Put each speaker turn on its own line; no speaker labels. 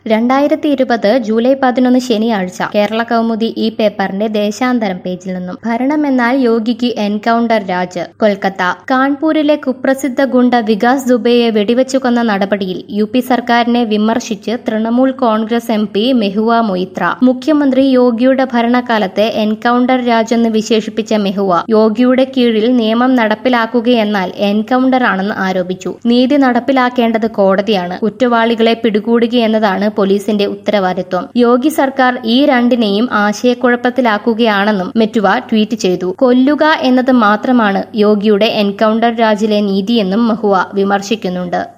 രണ്ടായിരത്തി ഇരുപത് ജൂലൈ പതിനൊന്ന് ശനിയാഴ്ച കേരള കൗമുദി ഈ പേപ്പറിന്റെ ദേശാന്തരം പേജിൽ നിന്നും ഭരണമെന്നാൽ യോഗിക്ക് എൻകൗണ്ടർ രാജ് കൊൽക്കത്ത കാൺപൂരിലെ കുപ്രസിദ്ധ ഗുണ്ട വികാസ് ദുബെയെ വെടിവെച്ചു കൊന്ന നടപടിയിൽ യു പി സർക്കാരിനെ വിമർശിച്ച് Trinamool Congress M P Mahua Moitra മുഖ്യമന്ത്രി യോഗിയുടെ ഭരണകാലത്തെ എൻകൗണ്ടർ രാജ് എന്ന് വിശേഷിപ്പിച്ച മെഹുവ യോഗിയുടെ കീഴിൽ നിയമം നടപ്പിലാക്കുകയെന്നാൽ എൻകൗണ്ടർ ആണെന്ന് ആരോപിച്ചു നീതി നടപ്പിലാക്കേണ്ടത് കോടതിയാണ് കുറ്റവാളികളെ പിടികൂടുകയെന്നതാണ് പോലീസിന്റെ ഉത്തരവാദിത്വം യോഗി സർക്കാർ ഈ രണ്ടിനെയും ആശയക്കുഴപ്പത്തിലാക്കുകയാണെന്നും മെറ്റുവ ട്വീറ്റ് ചെയ്തു കൊല്ലുക എന്നത് മാത്രമാണ് യോഗിയുടെ എൻകൗണ്ടർ രാജിലെ നീതിയെന്നും മഹുവ വിമർശിക്കുന്നുണ്ട്